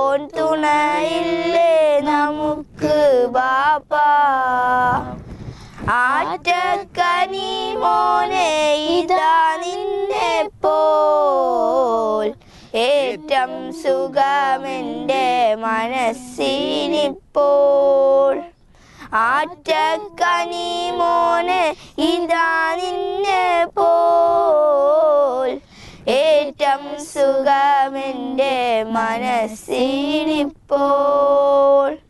പോൻ തുണയില്ലേ നമുക്ക് ബാപ്പാ ആറ്റക്കനി മോനെ ഇതാ നിന്നെ പോൽ ഏറ്റം സുഖമെൻ്റെ മനസ്സിനിപ്പോൾ ആറ്റക്കനി മോനെ ഇതാ നിന്നെ പോൽ ഏറ്റം സുഖമെൻ്റെ മനസ്സിനിപ്പോൾ